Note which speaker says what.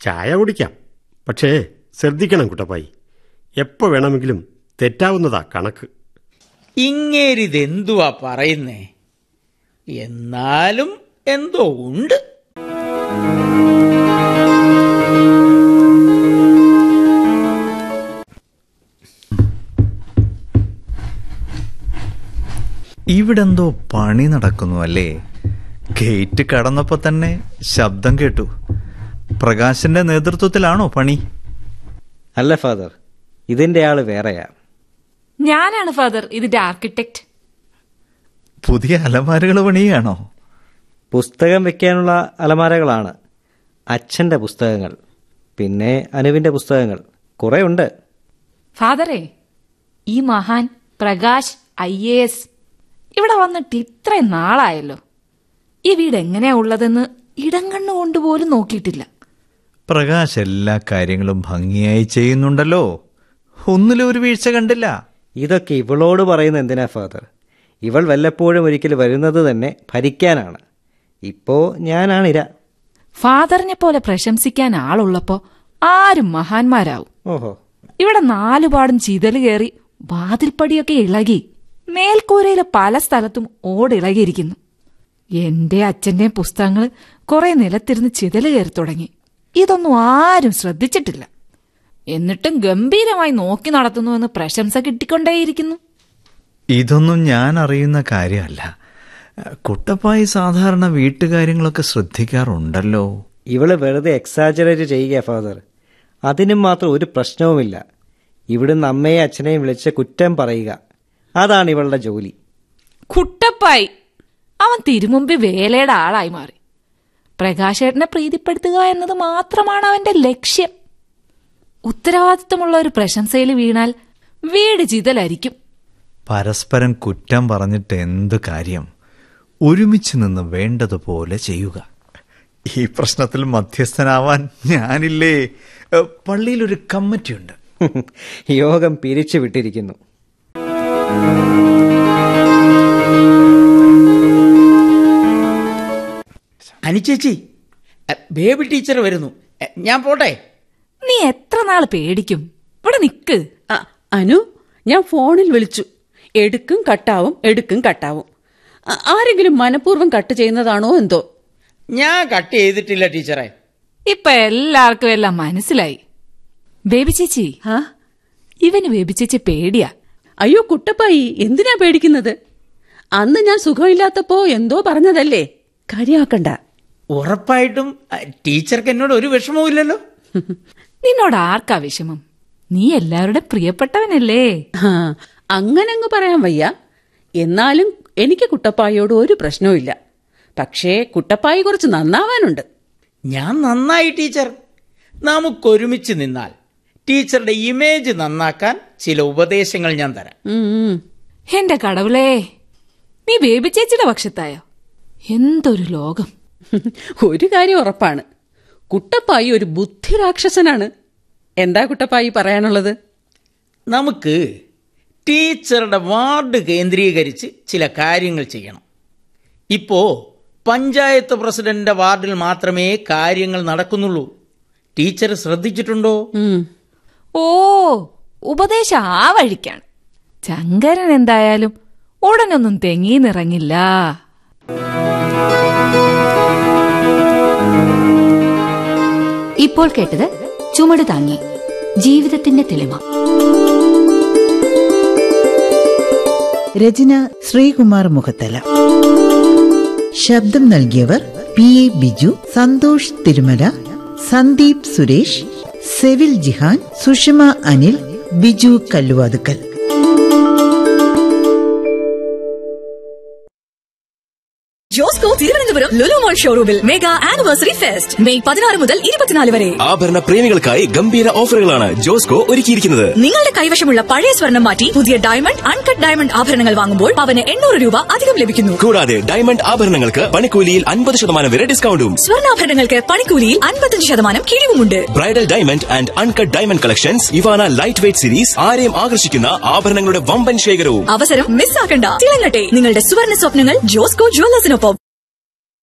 Speaker 1: ചായ കുടിക്കാം പക്ഷേ ശ്രദ്ധിക്കണം കുട്ടപ്പായി എപ്പോൾ വേണമെങ്കിലും തെറ്റാവുന്നതാ കണക്ക്
Speaker 2: ഇങ്ങേരിതെന്തുവാ പറയുന്നേ എന്നാലും എന്തോ ഉണ്ട്
Speaker 3: ഇവിടെന്തോ പണി നടക്കുന്നു അല്ലേ ഗേറ്റ് കടന്നപ്പോ തന്നെ ശബ്ദം കേട്ടു പ്രകാശിന്റെ നേതൃത്വത്തിലാണോ പണി
Speaker 4: അല്ല ഫാദർ ഇതിന്റെ ആള് വേറെയാ
Speaker 5: ഞാനാണ് ഫാദർ ഇതിന്റെ ആർക്കിടെക്ട്
Speaker 3: പുതിയ അലമാരകൾ പണിയാണോ
Speaker 4: പുസ്തകം വെക്കാനുള്ള അലമാരകളാണ് അച്ഛന്റെ പുസ്തകങ്ങൾ പിന്നെ അനുവിന്റെ പുസ്തകങ്ങൾ കുറെ ഉണ്ട്
Speaker 5: ഫാദറെ ഈ മഹാൻ പ്രകാശ് ഐ എ എസ് ഇവിടെ വന്നിട്ട് ഇത്രയും നാളായല്ലോ ഈ വീട് എങ്ങനെയാ ഉള്ളതെന്ന് ഇടം കണ്ണുകൊണ്ട് പോലും നോക്കിയിട്ടില്ല
Speaker 3: പ്രകാശ് എല്ലാ കാര്യങ്ങളും ഭംഗിയായി ചെയ്യുന്നുണ്ടല്ലോ ഒന്നിലും ഒരു വീഴ്ച കണ്ടില്ല
Speaker 4: ഇതൊക്കെ ഇവളോട് പറയുന്ന എന്തിനാ ഫാദർ ഇവൾ വല്ലപ്പോഴും ഒരിക്കൽ വരുന്നത് തന്നെ ഭരിക്കാനാണ് ഇപ്പോ ഞാനാണ് ഇര
Speaker 5: ഫാദറിനെ പോലെ പ്രശംസിക്കാൻ ആളുള്ളപ്പോ ആരും മഹാന്മാരാവും
Speaker 4: ഓഹോ
Speaker 5: ഇവിടെ നാലുപാടും ചിതല് കയറി വാതിൽപ്പടിയൊക്കെ ഇളകി മേൽക്കൂരയിലെ പല സ്ഥലത്തും ഓടിളകിയിരിക്കുന്നു എന്റെ അച്ഛന്റെ പുസ്തകങ്ങൾ കുറെ നിലത്തിരുന്ന് ചിതല് കയറി തുടങ്ങി ഇതൊന്നും ആരും ശ്രദ്ധിച്ചിട്ടില്ല എന്നിട്ടും ഗംഭീരമായി നോക്കി നടത്തുന്നുവെന്ന് പ്രശംസ കിട്ടിക്കൊണ്ടേയിരിക്കുന്നു
Speaker 3: ഇതൊന്നും ഞാൻ അറിയുന്ന കാര്യമല്ല കുട്ടപ്പായി സാധാരണ വീട്ടുകാര്യങ്ങളൊക്കെ ശ്രദ്ധിക്കാറുണ്ടല്ലോ
Speaker 4: ഇവള് വെറുതെ എക്സാജറേറ്റ് ചെയ്യുക ഫാദർ അതിനും മാത്രം ഒരു പ്രശ്നവുമില്ല ഇവിടുന്ന് അമ്മയെ അച്ഛനെയും വിളിച്ച് കുറ്റം പറയുക അതാണ് ഇവളുടെ ജോലി
Speaker 5: കുട്ടപ്പായി അവൻ തിരുമുമ്പി വേലയുടെ ആളായി മാറി പ്രകാശേട്ടനെ പ്രീതിപ്പെടുത്തുക എന്നത് മാത്രമാണ് അവന്റെ ലക്ഷ്യം ഉത്തരവാദിത്തമുള്ള ഒരു പ്രശംസയിൽ വീണാൽ വീട് ചിതലായിരിക്കും
Speaker 3: പരസ്പരം കുറ്റം പറഞ്ഞിട്ട് എന്ത് കാര്യം ഒരുമിച്ച് നിന്ന് വേണ്ടതുപോലെ ചെയ്യുക ഈ പ്രശ്നത്തിൽ മധ്യസ്ഥനാവാൻ ഞാനില്ലേ ഏ, പള്ളിയിലൊരു കമ്മിറ്റിയുണ്ട്
Speaker 4: യോഗം പിരിച്ചു വിട്ടിരിക്കുന്നു
Speaker 2: അനുചേച്ചി എ, ബേബി ടീച്ചർ വരുന്നു എ, ഞാൻ പോട്ടെ
Speaker 5: നീ എത്ര നാൾ പേടിക്കും ഇവിടെ നിക്ക്
Speaker 6: അ, അനു ഞാൻ ഫോണിൽ വിളിച്ചു എടുക്കും കട്ടാവും എടുക്കും കട്ടാവും അ- ആരെങ്കിലും മനഃപൂർവ്വം കട്ട് ചെയ്യുന്നതാണോ എന്തോ
Speaker 2: ഞാൻ കട്ട് ചെയ്തിട്ടില്ല ടീച്ചറെ
Speaker 5: ഇപ്പൊ എല്ലാവർക്കും എല്ലാം മനസ്സിലായി ബേബി ചേച്ചി
Speaker 6: ആ
Speaker 5: ഇവന് ബേബി ചേച്ചി പേടിയാ
Speaker 6: അയ്യോ കുട്ടപ്പായി എന്തിനാ പേടിക്കുന്നത് അന്ന് ഞാൻ സുഖമില്ലാത്തപ്പോ എന്തോ പറഞ്ഞതല്ലേ കാര്യമാക്കണ്ട
Speaker 2: ഉറപ്പായിട്ടും അ, ടീച്ചർക്ക് എന്നോട് ഒരു വിഷമവും ഇല്ലല്ലോ
Speaker 5: നിന്നോട് ആർക്കാ വിഷമം നീ എല്ലാവരുടെ പ്രിയപ്പെട്ടവനല്ലേ
Speaker 6: ആ അങ്ങനങ്ങ് പറയാൻ വയ്യ എന്നാലും എനിക്ക് കുട്ടപ്പായോട് ഒരു പ്രശ്നവുമില്ല പക്ഷേ കുട്ടപ്പായി കുറച്ച് നന്നാവാനുണ്ട്
Speaker 2: ഞാൻ നന്നായി ടീച്ചർ നമുക്കൊരുമിച്ച് നിന്നാൽ ടീച്ചറുടെ ഇമേജ് നന്നാക്കാൻ ചില ഉപദേശങ്ങൾ ഞാൻ തരാം
Speaker 6: ഉം, ഉം.
Speaker 5: എന്റെ കടവുളേ നീ ബേബി ചേച്ചിയുടെ പക്ഷത്തായോ എന്തൊരു ലോകം
Speaker 6: ഒരു കാര്യം ഉറപ്പാണ് കുട്ടപ്പായി ഒരു ബുദ്ധിരാക്ഷസനാണ് എന്താ കുട്ടപ്പായി പറയാനുള്ളത്
Speaker 2: നമുക്ക് ടീച്ചറുടെ വാർഡ് കേന്ദ്രീകരിച്ച് ചില കാര്യങ്ങൾ ചെയ്യണം ഇപ്പോ പഞ്ചായത്ത് പ്രസിഡന്റിന്റെ വാർഡിൽ മാത്രമേ കാര്യങ്ങൾ നടക്കുന്നുള്ളൂ ടീച്ചർ ശ്രദ്ധിച്ചിട്ടുണ്ടോ
Speaker 6: ഉം.
Speaker 5: ഓ ഉപദേശം ആ വഴിക്കാണ് ശങ്കരൻ എന്തായാലും ഉടനൊന്നും തെങ്ങീന്നിറങ്ങില്ല
Speaker 7: ഇപ്പോൾ കേട്ടത് ചുമട് താങ്ങി ജീവിതത്തിന്റെ തെളിമ
Speaker 8: രചന ശ്രീകുമാർ മുഖത്തല ശബ്ദം നൽകിയവർ P A Biju Santhosh Thirumala Sandeep Suresh Sevil Jihan Sushama Anil Biju Kalluvathukkal
Speaker 9: Josco Thiruvananthapuram Lulu mall ഷോറൂമിൽ മെഗാ ആനിവേഴ്സറി ഫെസ്റ്റ് മെയ് പതിനാറ് മുതൽ ഇരുപത്തിനാല് വരെ
Speaker 10: ആഭരണ പ്രേമികൾക്കായി ഗംഭീര ഓഫറുകളാണ് ജോസ്കോ ഒരുക്കിയിരിക്കുന്നത്
Speaker 9: നിങ്ങളുടെ കൈവശമുള്ള പഴയ സ്വർണം മാറ്റി പുതിയ ഡയമണ്ട് അൺകട്ട് ഡയമണ്ട് ആഭരണങ്ങൾ വാങ്ങുമ്പോൾ പവന് എണ്ണൂറ് രൂപ അധികം ലഭിക്കുന്നു
Speaker 10: കൂടാതെ ഡയമണ്ട് ആഭരണങ്ങൾക്ക് പണിക്കൂലിയിൽ അൻപത് ശതമാനം വരെ ഡിസ്കൗണ്ടും
Speaker 9: സ്വർണ്ണാഭരണങ്ങൾക്ക് പണിക്കൂലിയിൽ അൻപത്തഞ്ച് ശതമാനം കിഴിവുമുണ്ട്
Speaker 10: bridal diamond and uncut diamond collections Ivana light weight series ആരെയും ആകർഷിക്കുന്ന ആഭരണങ്ങളുടെ വമ്പൻ ശേഖരവും
Speaker 9: അവസരം മിസ്സാക്കണ്ട തിളങ്ങട്ടെ നിങ്ങളുടെ സുവർണ സ്വപ്നങ്ങൾ ജോസ്കോ ജുവല്ലേഴ്സിനൊപ്പം